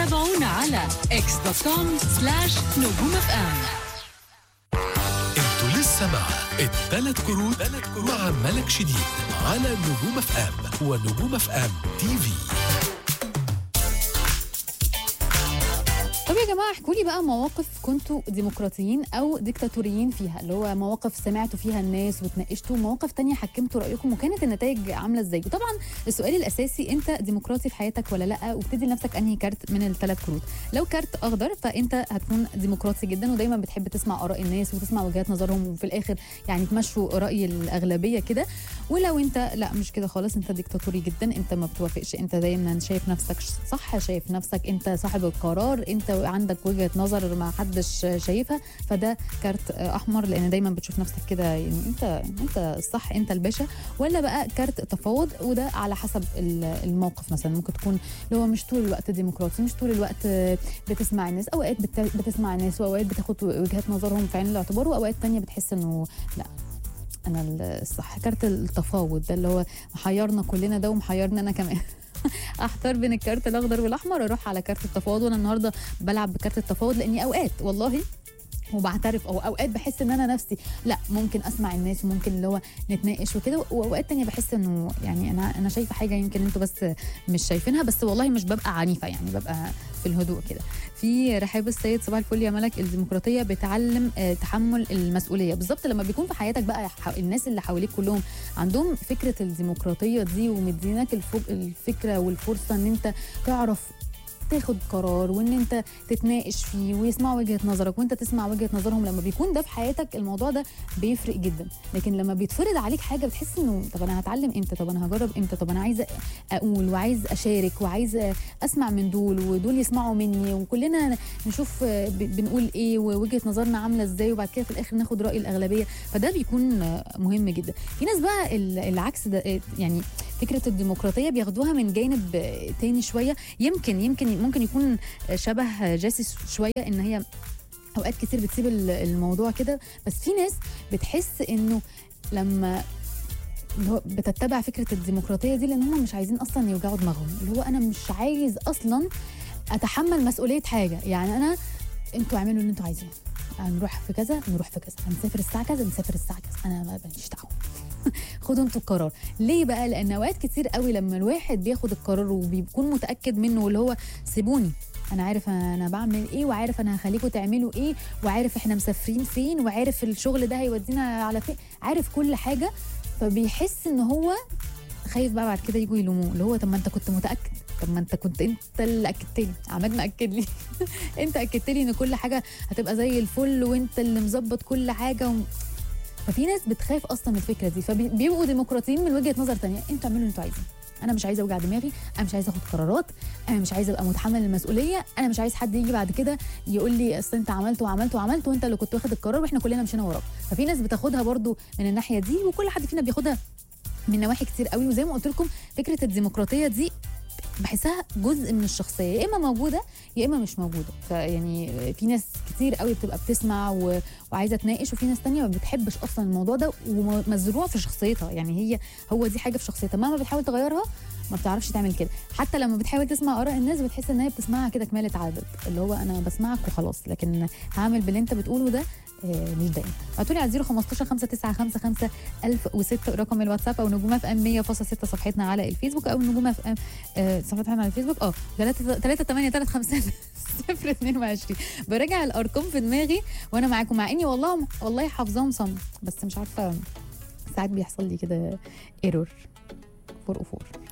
تابعونا على اكس دوت كوم سلاش نجوم اف ام انتوا لسه مع الثلاث كروت مع ملك شديد على نجوم اف ام ونجوم اف ام تي في طب يا جماعه احكوا لي بقى مواقف كنتوا ديمقراطيين او ديكتاتوريين فيها اللي هو مواقف سمعتوا فيها الناس وتناقشتوا مواقف تانية حكمتوا رايكم وكانت النتائج عامله ازاي وطبعا السؤال الاساسي انت ديمقراطي في حياتك ولا لا وبتدي لنفسك انهي كارت من الثلاث كروت لو كارت اخضر فانت هتكون ديمقراطي جدا ودايما بتحب تسمع اراء الناس وتسمع وجهات نظرهم وفي الاخر يعني تمشوا راي الاغلبيه كده ولو انت لا مش كده خالص انت ديكتاتوري جدا انت ما بتوافقش انت دايما شايف نفسك صح شايف نفسك انت صاحب القرار انت عندك وجهه نظر ما حدش شايفها فده كارت احمر لان دايما بتشوف نفسك كده يعني انت انت الصح انت الباشا ولا بقى كارت تفاوض وده على حسب ال- الموقف مثلا ممكن تكون اللي هو مش طول الوقت ديمقراطي مش طول الوقت بتسمع الناس اوقات بت- بتسمع الناس واوقات بتاخد وجهات نظرهم في عين الاعتبار واوقات تانية بتحس انه لا انا الصح كارت التفاوض ده اللي هو محيرنا كلنا ده ومحيرنا انا كمان احتار بين الكارت الاخضر والاحمر اروح على كارت التفاوض وانا النهارده بلعب بكارت التفاوض لاني اوقات والله وبعترف او اوقات بحس ان انا نفسي لا ممكن اسمع الناس وممكن اللي هو نتناقش وكده واوقات تانية بحس انه يعني انا انا شايفه حاجه يمكن انتوا بس مش شايفينها بس والله مش ببقى عنيفه يعني ببقى في الهدوء كده في رحاب السيد صباح الفل يا ملك الديمقراطيه بتعلم آه، تحمل المسؤوليه بالظبط لما بيكون في حياتك بقى ح- الناس اللي حواليك كلهم عندهم فكره الديمقراطيه دي ومديناك الفو- الفكره والفرصه ان انت تعرف تاخد قرار وان انت تتناقش فيه ويسمعوا وجهه نظرك وانت تسمع وجهه نظرهم لما بيكون ده في حياتك الموضوع ده بيفرق جدا لكن لما بيتفرض عليك حاجه بتحس انه طب انا هتعلم امتى طب انا هجرب امتى طب انا عايزه اقول وعايز اشارك وعايز اسمع من دول ودول يسمعوا مني وكلنا نشوف ب- بنقول ايه ووجهه نظرنا عامله ازاي وبعد كده في الاخر ناخد راي الاغلبيه فده بيكون مهم جدا في ناس بقى ال- العكس ده يعني فكره الديمقراطيه بياخدوها من جانب تاني شويه يمكن يمكن ممكن يكون شبه جاسي شويه ان هي اوقات كتير بتسيب ال- الموضوع كده بس في ناس بتحس انه لما اللي هو بتتبع فكره الديمقراطيه دي لان هم مش عايزين اصلا يوجعوا دماغهم اللي هو انا مش عايز اصلا اتحمل مسؤوليه حاجه يعني انا انتوا اعملوا اللي انتوا عايزينه هنروح في كذا نروح في كذا هنسافر الساعه كذا نسافر الساعه كذا انا ما ماليش دعوه خدوا انتوا القرار ليه بقى لان اوقات كتير قوي لما الواحد بياخد القرار وبيكون متاكد منه واللي هو سيبوني انا عارف انا بعمل ايه وعارف انا هخليكم تعملوا ايه وعارف احنا مسافرين فين وعارف الشغل ده هيودينا على فين عارف كل حاجه فبيحس ان هو خايف بقى بعد كده يجوا يلوموه اللي هو طب ما انت كنت متاكد طب ما انت كنت انت اللي اكدت لي عماد مأكد لي انت اكدت لي ان كل حاجه هتبقى زي الفل وانت اللي مظبط كل حاجه و... ففي ناس بتخاف اصلا من الفكره دي فبيبقوا ديمقراطيين من وجهه نظر تانية انتوا اعملوا اللي انتوا عايزينه انا مش عايزه اوجع دماغي انا مش عايزه اخد قرارات انا مش عايزه ابقى متحمل المسؤوليه انا مش عايز حد يجي بعد كده يقول لي اصل انت عملت وعملت وعملت وانت اللي كنت واخد القرار واحنا كلنا مشينا وراك ففي ناس بتاخدها برضو من الناحيه دي وكل حد فينا بياخدها من نواحي كتير قوي وزي ما قلت لكم فكره الديمقراطيه دي بحسها جزء من الشخصيه يا اما موجوده يا اما مش موجوده فيعني في ناس كتير قوي بتبقى بتسمع و... وعايزه تناقش وفي ناس تانية ما بتحبش اصلا الموضوع ده ومزروع في شخصيتها يعني هي هو دي حاجه في شخصيتها مهما بتحاول تغيرها ما بتعرفش تعمل كده حتى لما بتحاول تسمع اراء الناس بتحس ان هي بتسمعها كده كماله عدد اللي هو انا بسمعك وخلاص لكن هعمل باللي انت بتقوله ده آه، مش دايما ابعتوا لي على 015 5955 1006 رقم الواتساب او نجوم اف ام 100.6 صفحتنا على الفيسبوك او نجوم اف ام آه، صفحتنا على الفيسبوك اه 3 3 8 3 5 0 22 براجع الارقام في دماغي وانا معاكم مع اني والله والله حافظاهم صم بس مش عارفه ساعات بيحصل لي كده ايرور 404